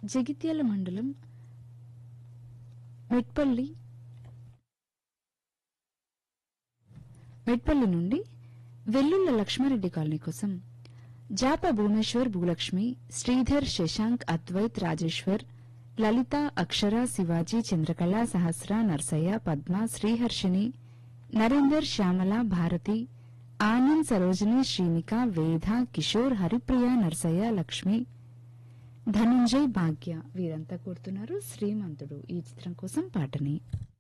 జగిత్యాల మండలం మెట్పల్లి మెట్పల్లి నుండి వెల్లుల్ల లక్ష్మారెడ్డి కాలనీ కోసం జాప భువనేశ్వర్ భూలక్ష్మి శ్రీధర్ శశాంక్ అద్వైత్ రాజేశ్వర్ లలిత అక్షర శివాజీ చంద్రకళ సహస్ర నర్సయ్య పద్మ శ్రీహర్షిని నరేందర్ శ్యామల భారతి ఆనంద్ సరోజిని శ్రీనిక వేద కిషోర్ హరిప్రియ నర్సయ్య లక్ష్మి ధనుంజయ్ భాగ్య వీరంతా కోరుతున్నారు శ్రీమంతుడు ఈ చిత్రం కోసం పాటని